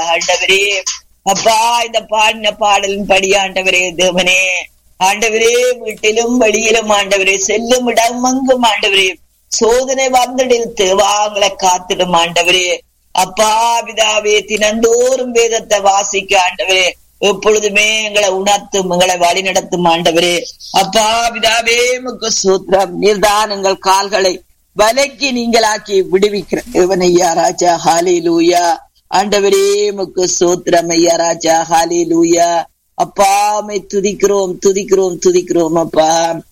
ஆண்டவரே அப்பா இந்த பாடின பாடலின் படி ஆண்டவரே தேவனே ஆண்டவரே வீட்டிலும் வெளியிலும் ஆண்டவரே செல்லும் இடம் அங்கும் ஆண்டவரே சோதனை வந்தடில் தேவாங்களை காத்திடும் ஆண்டவரே அப்பா பிதாவே தினந்தோறும் வேதத்தை வாசிக்க ஆண்டவரே எப்பொழுதுமே எங்களை உணர்த்தும் எங்களை வழி நடத்தும் ஆண்டவரே அப்பா பிதாவே முக்கு சூத்திரம் நீர்தான் எங்கள் கால்களை வலைக்கு நீங்களாக்கி விடுவிக்கிற இவன் ஐயா ராஜா ஹாலி லூயா ஆண்டவரே முக்கு சூத்திரம் ஐயா ராஜா ஹாலி லூயா அப்பாமை துதிக்கிறோம் துதிக்கிறோம் துதிக்கிறோம் அப்பா